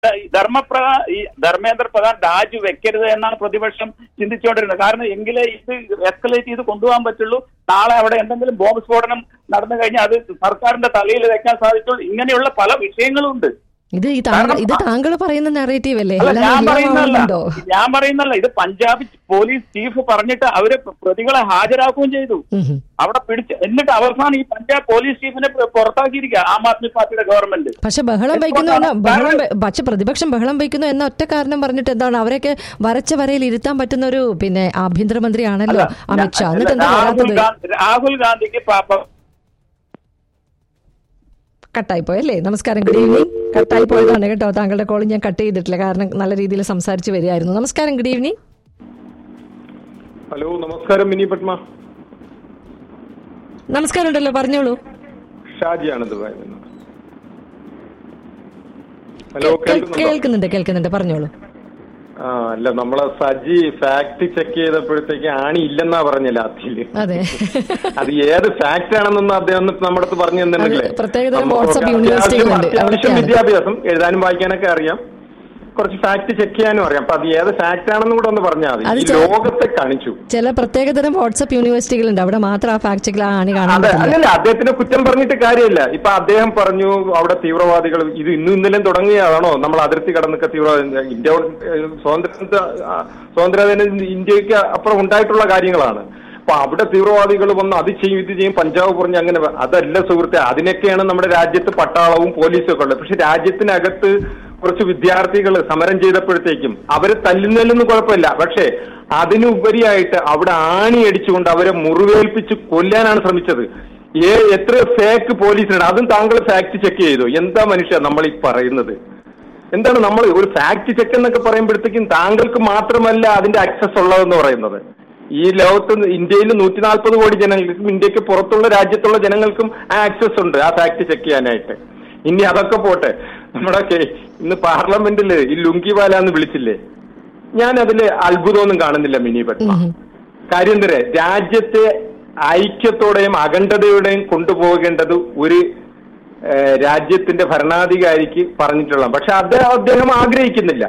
ധർമ്മപ്രധാൻ ഈ ധർമ്മേന്ദ്ര പ്രധാൻ രാജി വെക്കരുത് എന്നാണ് പ്രതിപക്ഷം ചിന്തിച്ചുകൊണ്ടിരുന്നത് കാരണം എങ്കിലേ ഇത് എസ്കലേറ്റ് ചെയ്ത് കൊണ്ടുപോകാൻ പറ്റുള്ളൂ നാളെ അവിടെ എന്തെങ്കിലും ബോംബ് സ്ഫോടനം നടന്നു കഴിഞ്ഞാൽ അത് സർക്കാരിന്റെ തലയിൽ വെക്കാൻ സാധിക്കുള്ളൂ ഇങ്ങനെയുള്ള പല വിഷയങ്ങളും ഉണ്ട് ഇത് ഈ താങ്കൾ ഇത് താങ്കൾ പറയുന്ന നെറേറ്റീവ് അല്ലേ അല്ല അല്ലാതെ ഞാൻ എല്ലാ പറയുന്നല്ല ആളുകളുണ്ടോ? ഞാൻ പറയുന്നല്ല ഇത് പഞ്ചാബ് പോലീസ് ചീഫ് പറഞ്ഞിട്ട് അവര് പ്രതികളെ ഹാജരാക്കുകയും ചെയ്തു ഉം ഹും. അവിടെ പിടിച്ച് എന്നിട്ട് അവസാനം ഈ പഞ്ചാബ് പോലീസ് ചീഫിനെ പു- പുറത്താക്കിയിരിക്കുക ആം ആദ്മി പാർട്ടിയുടെ ഗവൺമെന്റ് പക്ഷെ ബഹളം വയ്ക്കുന്നു എന്ന ബഹളം വെ- പക്ഷെ പ്രതിപക്ഷം ബഹളം വയ്ക്കുന്നു എന്ന ഒറ്റ കാരണം പറഞ്ഞിട്ട് എന്താണ് അവരൊക്കെ വരച്ച വരയിൽ ഇരുത്താൻ പറ്റുന്ന ഒരു പിന്നെ ആഭ്യന്തരമന്ത്രിയാണല്ലോ അമിത്ഷാ എന്നിട്ട് എന്താ രാഹുൽ വരാത്തത് ഗാന്ധി രാഹുൽ ഗാന്ധിക്ക് പാപ്പ കട്ടായി പോയി അല്ലേ നമസ്കാരം ഗുഡ് ഈവനിങ് കട്ടായി പോയതാണ് കേട്ടോ താങ്കളുടെ കോൾ ഞാൻ കട്ട് ചെയ്തിട്ടില്ല കാരണം നല്ല രീതിയിൽ സംസാരിച്ച് വരികയായിരുന്നു നമസ്കാരം ഗുഡ് ഈവനിങ് ഹലോ നമസ്കാരം മിനി പത്മ നമസ്കാരം ഉണ്ടല്ലോ പറഞ്ഞോളൂ ഷാജിയാണ് ദുബായിൽ നിന്ന് ഹലോ കേൾ- കേൾക്കുന്നുണ്ടോ കേൾക്കുന്നുണ്ട് കേൾക്കുന്നുണ്ട് പറഞ്ഞോളൂ ആ അല്ല നമ്മളെ സജി ഫാക്ട് ചെക്ക് ചെയ്തപ്പോഴത്തേക്ക് ആണി ഇല്ലെന്നാ പറഞ്ഞ ലാത്തിയില് അതെ അത് ഏത് ഫാക്ട് ആണെന്നൊന്നും അദ്ദേഹം ഒന്ന് നമ്മുടെ അടുത്ത് പറഞ്ഞു തന്നിട്ടില്ലേ അത് പ്രത്യേകതരം നമുക്ക് WhatsApp അത്യാവശ്യം- യൂണിവേഴ്സിറ്റികളുണ്ട്. അത്യാവശ്യം അവിടേക്കാണ്. വിദ്യാഭ്യാസം എഴുതാനും വായിക്കാനൊക്കെ അറിയാം കുറച്ച് ഫാക്ട് ചെക്ക് ചെയ്യാനും അറിയാം അപ്പൊ അത് ഏത് ഫാക്ട് ആണെന്നും കൂടെ ഒന്ന് പറഞ്ഞാൽ അത് മതി ഈ ചെ- ലോകത്തെ കാണിച്ചു ചില പ്രത്യേകതരം വാട്സപ്പ് യൂണിവേഴ്സിറ്റികളുണ്ട് അവിടെ മാത്രം ആ ഫാക്ട് ചെക്കിൽ ആ ആണി കാണാൻ അതെ പറ്റില്ല അല്ലല്ല അദ്ദേഹത്തിന് കുറ്റം പറഞ്ഞിട്ട് കാര്യമില്ല ഇപ്പൊ അദ്ദേഹം പറഞ്ഞു അവിടെ തീവ്രവാദികൾ ഇത് ഇന്നും ഇന്നലെയും തുടങ്ങിയതാണോ നമ്മൾ അതിർത്തി കടന്നൊക്കെ തീവ്രവാദി ഇന്ത്യ ഏഹ്, സ്വാതന്ത്ര്യ ആ, സ്വാതന്ത്ര്യദിന ഇന്ത്യക്ക് അപ്പുറം ഉണ്ടായിട്ടുള്ള കാര്യങ്ങളാണ് അപ്പൊ അവിടെ തീവ്രവാദികൾ വന്ന് അത് ചെയ്യും ഇത് ചെയ്യും പഞ്ചാബ് പറഞ്ഞ് അങ്ങനെ വ- അതല്ല സുഹൃത്തെ അതിനൊക്കെയാണ് നമ്മുടെ രാജ്യത്ത് പട്ടാളവും പോലീസും ഒക്കെ ഉള്ളത് പക്ഷെ രാജ്യത്തിനകത്ത് കുറച്ച് വിദ്യാർത്ഥികൾ സമരം ചെയ്തപ്പോഴത്തേക്കും അവരെ തല്ലുന്നതിലൊന്നും കുഴപ്പമില്ല പക്ഷേ അതിനുപരിയായിട്ട് അവിടെ ആണി അടിച്ചുകൊണ്ട് അവരെ മുറിവേൽപ്പിച്ച് കൊല്ലാനാണ് ശ്രമിച്ചത് ഏ എത്ര ഫേക്ക് പോലീസിനാണ് അതും താങ്കൾ ഫാക്ട് ചെക്ക് ചെയ്തു എന്താ മനുഷ്യ നമ്മൾ ഈ പറയുന്നത് എന്താണ് നമ്മൾ ഒരു ഫാക്ട് ചെക്ക് എന്നൊക്കെ പറയുമ്പോഴത്തേക്കും താങ്കൾക്ക് മാത്രമല്ല അതിന്റെ ആക്സസ് ഉള്ളതെന്ന് പറയുന്നത് ഈ ലോകത്ത് ഇന്ത്യയിൽ നൂറ്റി നാൽപ്പത് കോടി ജനങ്ങൾക്കും ഇന്ത്യക്ക് പുറത്തുള്ള രാജ്യത്തുള്ള ജനങ്ങൾക്കും ആ ആക്സസ് ഉണ്ട് ആ ഫാക്ട് ചെക്ക് ചെയ്യാനായിട്ട് ഇനി അതൊക്കെ പോട്ടെ നമ്മുടെ കെ- ഇന്ന് പാർലമെന്റിൽ ഈ ലുങ്കിവാല എന്ന് വിളിച്ചില്ലേ ഞാൻ അതില് അത്ഭുതമൊന്നും കാണുന്നില്ല മിനി പത്മ കാര്യം എന്തരെ രാജ്യത്തെ ഐക്യത്തോടെയും അഖണ്ഡതയോടെയും കൊണ്ടുപോകേണ്ടത് ഒരു ഏഹ്, രാജ്യത്തിന്റെ ഭരണാധികാരിക്ക് പറഞ്ഞിട്ടുള്ള പക്ഷെ അത് അദ്ദേഹം ആഗ്രഹിക്കുന്നില്ല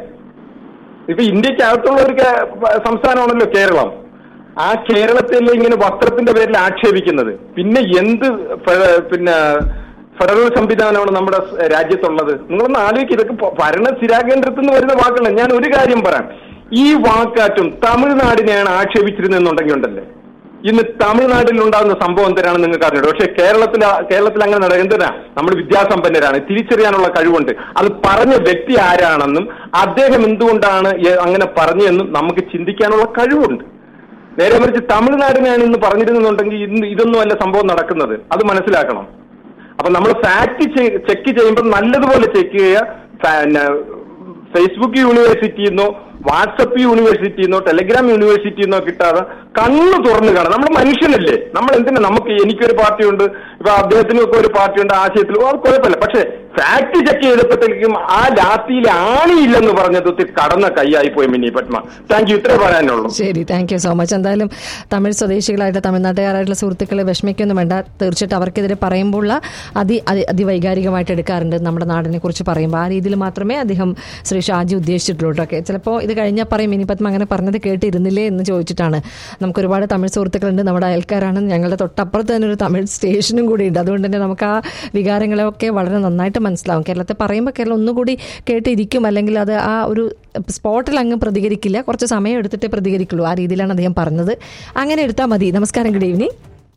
ഇപ്പൊ ഇന്ത്യക്കകത്തുള്ള ഒരു കേ- സംസ്ഥാനമാണല്ലോ കേരളം ആ കേരളത്തിൽ ഇങ്ങനെ വസ്ത്രത്തിന്റെ പേരിൽ ആക്ഷേപിക്കുന്നത് പിന്നെ എന്ത് ഫെ- പിന്നെ ഫെഡറൽ സംവിധാനമാണ് നമ്മുടെ സ് രാജ്യത്തുള്ളത് നിങ്ങളൊന്ന് ആലോചിക്കുക ഇതൊക്കെ ഭ- ഭരണ സ്ഥിരാകേന്ദ്രത്തിൽ നിന്ന് വരുന്ന വാക്കുകളാണ് ഞാൻ ഒരു കാര്യം പറയാം ഈ വാക്കാറ്റും തമിഴ്നാടിനെയാണ് ആക്ഷേപിച്ചിരുന്നെന്നുണ്ടെങ്കിൽ ഉണ്ടല്ലേ ഇന്ന് തമിഴ്നാട്ടിൽ ഉണ്ടാകുന്ന സംഭവം എന്തിനാണ് നിങ്ങൾക്ക് അറിഞ്ഞത് പക്ഷെ കേരളത്തിൽ കേരളത്തിൽ അങ്ങനെ നട എന്തിനാ നമ്മൾ വിദ്യാസമ്പന്നരാണ് തിരിച്ചറിയാനുള്ള കഴിവുണ്ട് അത് പറഞ്ഞ വ്യക്തി ആരാണെന്നും അദ്ദേഹം എന്തുകൊണ്ടാണ് എ- അങ്ങനെ പറഞ്ഞതെന്നും നമുക്ക് ചിന്തിക്കാനുള്ള കഴിവുണ്ട് നേരെ മറിച്ച് തമിഴ്നാടിനെയാണ് ഇന്ന് പറഞ്ഞിരുന്നുണ്ടെങ്കിൽ ഇന്ന് ഇതൊന്നും അല്ല സംഭവം നടക്കുന്നത് അത് മനസ്സിലാക്കണം അപ്പൊ നമ്മൾ ഫാക്ട് ചെക്ക് ചെയ്യുമ്പോൾ നല്ലതുപോലെ ചെക്ക് ചെയ്യുക പിന്നെ ഫേസ്ബുക്ക് യൂണിവേഴ്സിറ്റിന്നോ വാട്സപ്പ് യൂണിവേഴ്സിറ്റിന്നോ ടെലഗ്രാം യൂണിവേഴ്സിറ്റിന്നോ കിട്ടാതെ കണ്ണ് തുറന്നു കാണാം നമ്മൾ മനുഷ്യനല്ലേ നമ്മൾ എന്തിനാ നമുക്ക് എനിക്കൊരു പാർട്ടിയുണ്ട് ഇപ്പൊ അദ്ദേഹത്തിനും ഒക്കെ ഒരു പാർട്ടിയുണ്ട് ആശയത്തിൽ അത് കുഴപ്പമില്ല പക്ഷെ ഫാക്ട് ചെക്ക് ചെയ്തപ്പോഴത്തേക്കും ആ ലാത്തിയിൽ ആണിയില്ലെന്ന് പറഞ്ഞത് ഒത്തിരി കടന്ന കൈയായി പോയി മിനി പത്മ താങ്ക് യു ഇത്രേ പറയാനുള്ളൂ ശരി താങ്ക് യു സോ മച്ച് എന്തായാലും തമിഴ് സ്വദേശികളായിട്ട് തമിഴ്നാട്ടുകാരായിട്ടുള്ള സുഹൃത്തുക്കളെ വിഷമിക്കൊന്നും വേണ്ട തീർച്ചയായിട്ടും അവർക്കെതിരെ പറയുമ്പോൾ അതി അതി അതിവൈകാരികമായിട്ട് എടുക്കാറുണ്ട് നമ്മുടെ നാടിനെ കുറിച്ച് പറയുമ്പോൾ ആ രീതിയിൽ മാത്രമേ അദ്ദേഹം ശ്രീ ഷാജി ഉദ്ദേശിച്ചിട്ടുള്ളൂ കേട്ടോ ചിലപ്പോൾ ഇത് കഴിഞ്ഞാൽ പറയും മിനി പത്മ അങ്ങനെ പറഞ്ഞത് കേട്ടിരുന്നില്ലേ എന്ന് ചോദിച്ചിട്ടാണ് നമുക്ക് ഒരുപാട് തമിഴ് സുഹൃത്തുക്കളുണ്ട് നമ്മുടെ അയൽക്കാരാണ് ഞങ്ങളുടെ തൊട്ടപ്പുറത്ത് തന്നെ ഒരു തമിഴ് സ്റ്റേഷനും കൂടി ഉണ്ട് അതുകൊണ്ട് തന്നെ നമുക്ക് ആ വികാരങ്ങളൊക്കെ വളരെ നന്നായിട്ട് മനസ്സിലാവും കേരളത്തെ പറയുമ്പോൾ കേരളം ഒന്നുകൂടി കേട്ടിരിക്കും അല്ലെങ്കിൽ അത് ആ ഒരു സ്പോട്ടിൽ അങ്ങ് പ്രതികരിക്കില്ല കുറച്ച് സമയം എടുത്തിട്ടേ പ്രതികരിക്കുള്ളൂ ആ രീതിയിലാണ് അദ്ദേഹം പറഞ്ഞത് അങ്ങനെ എടുത്താൽ മതി നമസ്കാരം ഗുഡ് ഈവനിങ്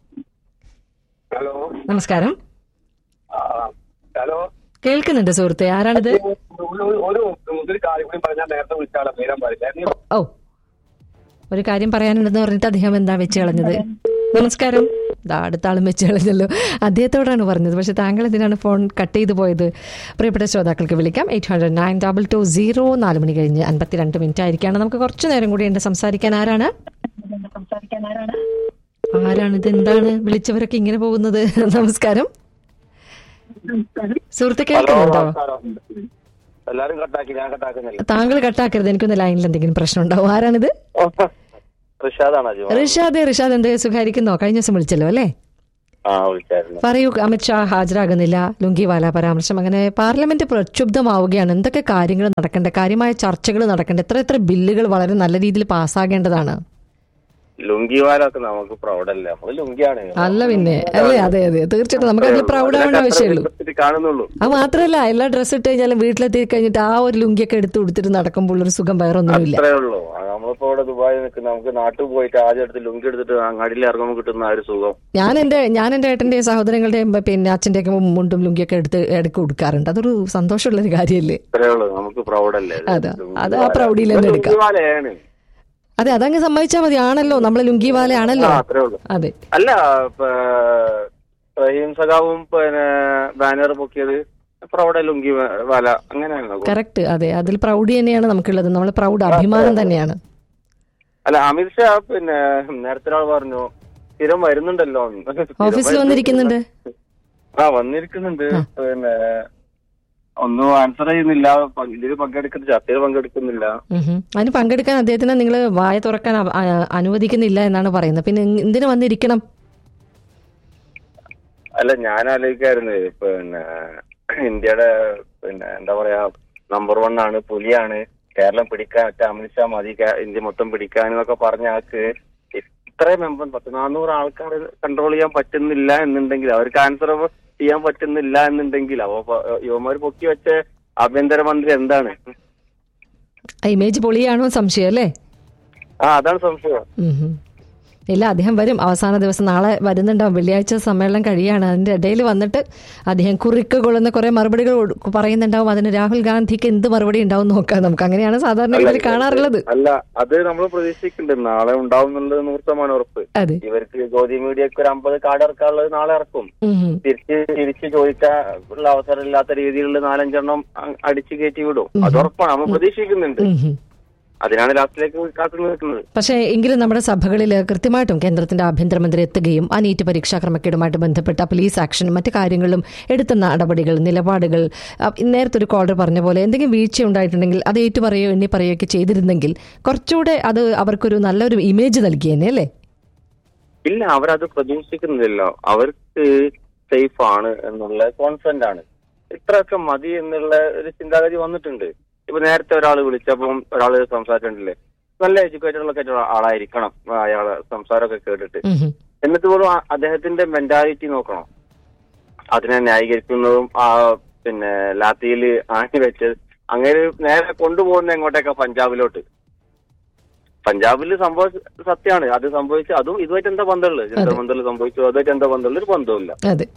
ഹലോ നമസ്കാരം ആ, ഹലോ കേൾക്കുന്നുണ്ട് സുഹൃത്തെ ആരാണിത് ഒരു ഒരു ഒരു കാര്യം കൂടി പറഞ്ഞാൽ നേരത്തെ വിളിച്ചാളെ പേരാൻ പാടില്ല ഓ ഒരു കാര്യം പറയാനുണ്ടെന്ന് പറഞ്ഞിട്ട് അദ്ദേഹം എന്താ വെച്ച് കളഞ്ഞത് നമസ്കാരം ദാ അടുത്ത ആളും വെച്ച് കളഞ്ഞല്ലോ അദ്ദേഹത്തോടാണ് പറഞ്ഞത് പക്ഷെ താങ്കൾ എന്തിനാണ് ഫോൺ കട്ട് ചെയ്ത് പോയത് പ്രിയപ്പെട്ട ശ്രോതാക്കൾക്ക് വിളിക്കാം eight hundred nine double two zero നാല് മണി കഴിഞ്ഞ് അൻപത്തിരണ്ട് മിനിറ്റ് ആയിരിക്കാണ് നമുക്ക് കുറച്ച് നേരം കൂടി ഉണ്ട് സംസാരിക്കാൻ ആരാണ് ആരാണിത് എന്താണ് വിളിച്ചവരൊക്കെ ഇങ്ങനെ പോകുന്നത് നമസ്കാരം സുഹൃത്ത് കേൾക്കുന്നുണ്ടോ എല്ലാരും കട്ടാക്കി ഞാൻ കട്ടാക്കുന്നില്ല താങ്കൾ കട്ടാക്കരുത് എനിക്കൊന്ന് ലൈനിൽ എന്തെങ്കിലും പ്രശ്നം ഉണ്ടാവും ആരാണിത് റിഷാദാണ് അജു റിഷാദ് റിഷാദ് എന്ത് സുഖായിരിക്കുന്നോ കഴിഞ്ഞ ദിവസം വിളിച്ചല്ലോ അല്ലേ ആ വിളിച്ചായിരുന്നു പറയൂ അമിത്ഷാ ഹാജരാകുന്നില്ല ലുങ്കിവാല പരാമർശം അങ്ങനെ പാർലമെന്റ് പ്രക്ഷുബ്ധമാവുകയാണ് എന്തൊക്കെ കാര്യങ്ങൾ നടക്കേണ്ട കാര്യമായ ചർച്ചകൾ നടക്കേണ്ട എത്ര എത്ര ബില്ലുകൾ വളരെ നല്ല രീതിയിൽ പാസ്സാകേണ്ടതാണ് ലുങ്കിവാലൊക്കെ നമുക്ക് പ്രൗഡല്ലേ നമ്മള് ലുങ്കിയാണ് അല്ല പിന്നെ അല്ലേ അതെ അതെ തീർച്ചയായിട്ടും നമുക്ക് അതിൽ പ്രൗഡ് ആവേണ്ട ആവശ്യമുള്ളൂ ഇതിനകത്ത് കാണുന്നുള്ളൂ അത് മാത്രമല്ല എല്ലാ ഡ്രസ്സ് ഇട്ട് കഴിഞ്ഞാലും വീട്ടിലെത്തി കഴിഞ്ഞിട്ട് ആ ഒരു ലുങ്കിയൊക്കെ എടുത്ത് ഉടുത്തിട്ട് നടക്കുമ്പോൾ ഒരു സുഖം വേറൊന്നുമില്ല അത്രേ ഉള്ളൂ ആ, നമ്മളിപ്പോ ഇവിടെ ദുബായിൽ നിൽക്കുന്ന നമുക്ക് നാട്ടിൽ പോയിട്ട് ആദ്യം എടുത്ത് ലുങ്കി എടുത്തിട്ട് അങ്ങാടിയിൽ ഇറങ്ങുമ്പോൾ കിട്ടുന്ന ആ ഒരു സുഖം ഞാൻ എന്റെ ഞാൻ എന്റെ ഏട്ടന്റെയും സഹോദരങ്ങളുടെയും പിന്നെ അച്ഛന്റെ ഒക്കെ മുണ്ടും ലുങ്കിയൊക്കെ എടുത്ത് ഇടയ്ക്ക് കൊടുക്കാറുണ്ട് അതൊരു സന്തോഷമുള്ള ഒരു കാര്യമല്ലേ അത്രേ ഉള്ളൂ നമുക്ക് പ്രൗഡല്ലേ അതെ. അത് ആ പ്രൗഢിയിൽ തന്നെ എടുക്കാം. ലുങ്കിവാലയാണ് അതെ അതങ്ങ് സമ്മതിച്ചാൽ മതി ആണല്ലോ നമ്മൾ ലുങ്കിവാല ആണല്ലോ ആ അത്രേ ഉള്ളൂ അതെ അല്ല ഇപ്പൊ, റഹീം സഖാവും പിന്നെ ബാനർ പൊക്കിയത് പ്രൗഢ ലുങ്കി വാല അങ്ങനെയാണോ കറക്റ്റ് അതെ അതിൽ പ്രൗഢി തന്നെയാണ് നമുക്കുള്ളത് നമ്മൾ പ്രൗഡ് അഭിമാനം തന്നെയാണ് അല്ല അമിത്ഷാ പിന്നെ നേരത്തെ ഒരാൾ പറഞ്ഞു സ്ഥിരം വരുന്നുണ്ടല്ലോ എന്ന്. സ്ഥിരം ഓഫീസിൽ വന്നിരിക്കുന്നുണ്ട് ആ വന്നിരിക്കുന്നുണ്ട് പിന്നെ ഒന്നും ആൻസർ ചെയ്യുന്നില്ല പ- ഇതില് പങ്കെടുക്കുന്ന ചർച്ചയിൽ പങ്കെടുക്കുന്നില്ല ഉഹും. അതിന് പങ്കെടുക്കാൻ അദ്ദേഹത്തിനെ നിങ്ങൾ വായ തുറക്കാൻ അവ- ആ- അനുവദിക്കുന്നില്ല എന്നാണ് പറയുന്നത് പിന്നെ എന്തിനു വന്നിരിക്കണം അല്ല ഞാൻ ആലോചിക്കായിരുന്നു പിന്നെ ഇന്ത്യയുടെ പിന്നെ എന്താ പറയാ നമ്പർ വൺ ആണ് പുലിയാണ് കേരളം പിടിക്കാൻ ഒറ്റ അമിത്ഷാ മതി കേ- ഇന്ത്യ മൊത്തം പിടിക്കാൻ എന്നൊക്കെ പറഞ്ഞ ആൾക്ക് ഇത്രയും മെമ്പർ പത്ത് നാനൂറ് ആൾക്കാർ കൺട്രോൾ ചെയ്യാൻ പറ്റുന്നില്ല എന്നുണ്ടെങ്കിൽ അവർക്ക് ആൻസർ ചെയ്യാൻ പറ്റുന്നില്ല എന്നുണ്ടെങ്കിൽ അപ്പൊ യുവമാർ പൊക്കി വെച്ച ആഭ്യന്തരമന്ത്രി എന്താണ് ആ ഇമേജ് പൊളിയാണോ സംശയം അല്ലേ ആ അതാണ് സംശയം ഉഹും. ഇല്ല അദ്ദേഹം വരും അവസാന ദിവസം നാളെ വരുന്നുണ്ടാവും വെള്ളിയാഴ്ച സമ്മേളനം കഴിയാണ് അതിന്റെ ഇടയിൽ വന്നിട്ട് അദ്ദേഹം കുറിക്ക് കൊള്ളുന്ന കുറെ മറുപടികൾ കൊടു- പറയുന്നുണ്ടാവും അതിന് രാഹുൽ ഗാന്ധിക്ക് എന്ത് മറുപടി ഉണ്ടാവും നോക്കാം നമുക്ക് അങ്ങനെയാണ് സാധാരണഗതിയിൽ കാണാറുള്ളത് അല്ല അത് നമ്മൾ പ്രതീക്ഷിക്കുന്നുണ്ട് നാളെ ഉണ്ടാവും എന്നുള്ളത് നൂറ് ഉറപ്പ് അതെ ഇവർക്ക് ഗോതി മീഡിയക്ക് ഒരു അമ്പത് കാർഡ് ഇറക്കാനുള്ളത് നാളെ ഇറക്കും ഉഹും. തിരിച്ച് തിരിച്ച് ചോദിക്കാൻ ഉള്ള അവസരം ഇല്ലാത്ത രീതിയിലുള്ള നാലഞ്ചെണ്ണം അ- അടിച്ചു കയറ്റി വിടും അത് ഉറപ്പാണ് നമ്മൾ പ്രതീക്ഷിക്കുന്നുണ്ട് ഉഹും. അതിനാണ് ലാസ്റ്റിലേക്ക് കാത്തു നിൽക്കുന്നത് പക്ഷേ എങ്കിലും നമ്മുടെ സഭകളിൽ കൃത്യമായിട്ടും കേന്ദ്രത്തിന്റെ ആഭ്യന്തരമന്ത്രി എത്തുകയും ആ നീറ്റ് പരീക്ഷാ ക്രമക്കേടുമായിട്ട് ബന്ധപ്പെട്ട പോലീസ് ആക്ഷൻ മറ്റു കാര്യങ്ങളിലും എടുത്ത നടപടികൾ നിലപാടുകൾ അ, നേരത്തെ ഒരു കോളർ പറഞ്ഞ പോലെ എന്തെങ്കിലും വീഴ്ച ഉണ്ടായിട്ടുണ്ടെങ്കിൽ അത് ഏറ്റുപറയോ എണ്ണി പറയുകയൊക്കെ ചെയ്തിരുന്നെങ്കിൽ കുറച്ചുകൂടെ അത് അവർക്കൊരു നല്ലൊരു ഇമേജ് നൽകിയേനെ അല്ലേ ഇല്ല അവരത് പ്രതീക്ഷിക്കുന്നില്ലല്ലോ അവർക്ക് സേഫ് ആണ് എന്നുള്ള കോൺഫിഡന്റ് ആണ് ഇത്രയൊക്കെ മതി എന്നുള്ള ഒരു ചിന്താഗതി വന്നിട്ടുണ്ട് ഇപ്പൊ നേരത്തെ ഒരാൾ വിളിച്ചപ്പം ഒരാൾ സംസാരിച്ചിട്ടില്ലേ നല്ല എഡ്യൂക്കേറ്റഡ് ഉള്ള ആളായിരിക്കണം അയാളെ സംസാരമൊക്കെ കേട്ടിട്ട് ഉഹും. എന്നിട്ട് പോലും ആ- അദ്ദേഹത്തിന്റെ മെന്റാലിറ്റി നോക്കണം അതിനെ ന്യായീകരിക്കുന്നതും ആ പിന്നെ ലാത്തിയിൽ ആണി വെച്ച് അങ്ങനെ നേരെ കൊണ്ടുപോകുന്ന എങ്ങോട്ടേക്കാ പഞ്ചാബിലോട്ട് പഞ്ചാബിൽ സംഭവ സത്യമാണ് അത് സംഭവിച്ചു അതും ഇതുമായിട്ട് എന്താ ബന്ധമുള്ളത് ജന്തർ മന്ദിറിൽ സംഭവിച്ചു അതുമായിട്ട് എന്താ ബന്ധമുള്ള ഒരു ബന്ധവുമില്ല അതെ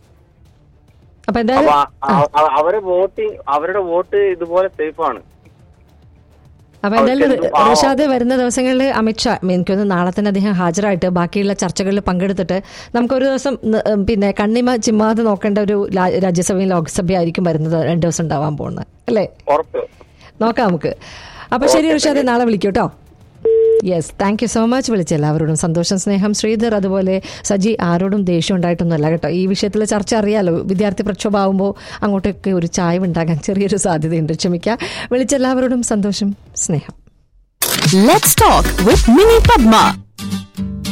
അപ്പൊ അപ്പൊ എന്തായാലും ആ- ആ- ആ- അവരെ വോട്ടിങ് അവരുടെ വോട്ട് ഇതുപോലെ സേഫ് ആണ് അപ്പൊ എന്തായാലും അവർക്ക് എന്ത് പാവം. റഷാദ് വരുന്ന ദിവസങ്ങളിൽ അമിത്ഷാ എനിക്കൊന്ന് നാളെ തന്നെ അദ്ദേഹം ഹാജരായിട്ട് ബാക്കിയുള്ള ചർച്ചകളിൽ പങ്കെടുത്തിട്ട് നമുക്കൊരു ദിവസം ന- ഉം, പിന്നെ കണ്ണിമ ചിമ്മാതെ നോക്കേണ്ട ഒരു ലാ- രാജ്യസഭയും ലോക്സഭയും വരുന്നത് രണ്ടു ദിവസം ഉണ്ടാവാൻ പോകുന്നത് അല്ലേ ഉറപ്പ് നോക്കാം നമുക്ക് അപ്പൊ ശരി ഋഷാദ് നാളെ വിളിക്കൂ കേട്ടോ yes thank you so much വിളിച്ച എല്ലാവരോടും സന്തോഷം സ്നേഹം ശ്രീധർ അതുപോലെ സജി ആരോടും ദേഷ്യം ഉണ്ടായിട്ടൊന്നുമല്ല കേട്ടോ ഈ വിഷയത്തിൽ ചർച്ച അറിയാലോ വിദ്യാർത്ഥി പ്രക്ഷോഭമാകുമ്പോൾ അങ്ങോട്ടൊക്കെ ഒരു ചായവ് ഉണ്ടാകാൻ ചെറിയൊരു സാധ്യതയുണ്ട് ക്ഷമിക്കുക വിളിച്ച എല്ലാവരോടും സന്തോഷം സ്നേഹം Let's talk with Mini Padma.